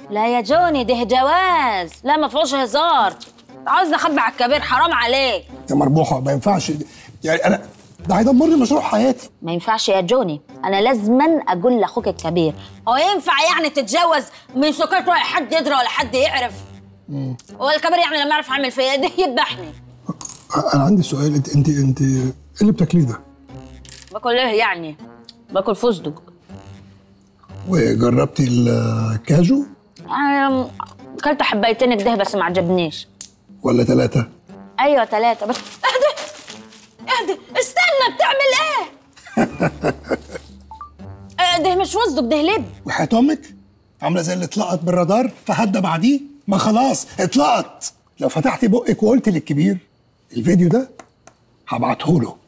لا يا جوني ده جواز لا ما فيهوش هزار عاوز اخبي على الكبير حرام عليك يا مربوحه ما ينفعش يعني انا ده هيدمر لي مشروع حياتي ما ينفعش يا جوني انا لازما اقول لاخوك الكبير هو ينفع يعني تتجوز من سكات ولا حد يدري ولا حد يعرف هو الكبير يعني لما يعرف عامل فيا ده يذبحني انا عندي سؤال انت انت انت ايه اللي بتاكليه ده؟ باكل ايه يعني باكل فستق وجربتي الكاجو يعني اكلت حبايتين كده بس ما عجبنيش ولا ثلاثه؟ ايوه ثلاثة بس اهدى اهدى استنى بتعمل ايه؟ آه، ده مش فستق ده لب وحياة امك عامله زي اللي اتلقط بالرادار فهدى بعديه ما خلاص اتلقط لو فتحتي بقك وقلت للكبير الفيديو ده هبعته له